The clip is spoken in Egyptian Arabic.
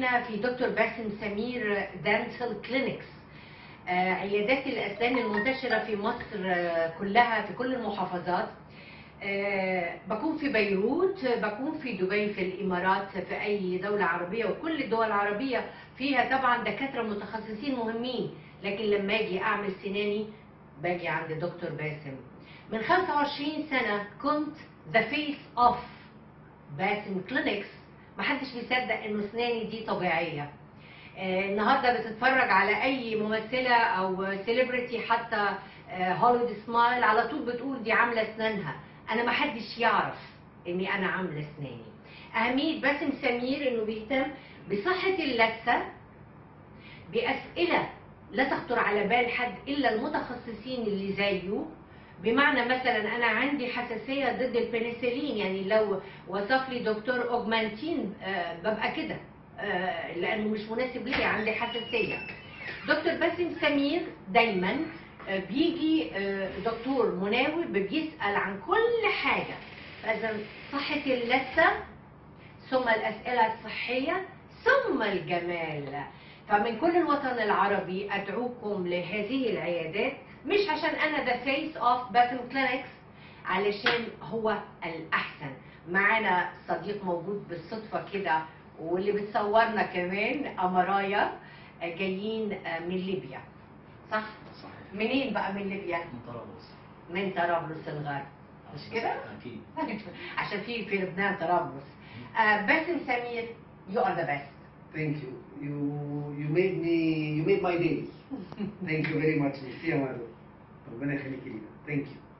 بينا في دكتور باسم سمير دانتل كلينكس آه، عيادات الأسنان المنتشرة في مصر آه، كلها في كل المحافظات آه، بكون في بيروت بكون في دبي في الإمارات في أي دولة عربية وكل الدول العربية فيها طبعا دكاترة متخصصين مهمين لكن لما أجي أعمل سناني باجي عند دكتور باسم من 25 سنة كنت ذا فيس اوف باسم كلينكس محدش بيصدق انه اسناني دي طبيعيه آه، النهارده بتتفرج على اي ممثله او سيلبرتي حتى هوليوود سمايل على طول بتقول دي عامله اسنانها انا محدش يعرف اني انا عامله اسناني اهميه باسم سمير انه بيهتم بصحه اللثه باسئله لا تخطر على بال حد الا المتخصصين اللي زيه بمعنى مثلا انا عندي حساسيه ضد البنسلين يعني لو وصف لي دكتور اوجمانتين آه، ببقى كده آه، لانه مش مناسب ليا عندي حساسيه دكتور باسم سمير دايما آه، بيجي آه، دكتور مناوب بيسال عن كل حاجه فاذا صحه اللثه ثم الاسئله الصحيه ثم الجمال فمن كل الوطن العربي ادعوكم لهذه العيادات مش عشان انا ذا فيس اوف باسم كلينكس علشان هو الاحسن معانا صديق موجود بالصدفه كده واللي بتصورنا كمان امرايا آه، جايين آه، من ليبيا صح صحيح منين بقى من ليبيا من طرابلس من طرابلس الغرب مش كده اكيد عشان في في لبنان طرابلس آه، باسم سمير you are the best Thank you. You you made me you made my day. Thank you very much. ميرسي يا مارو. ربنا يخليكي لينا. Thank you.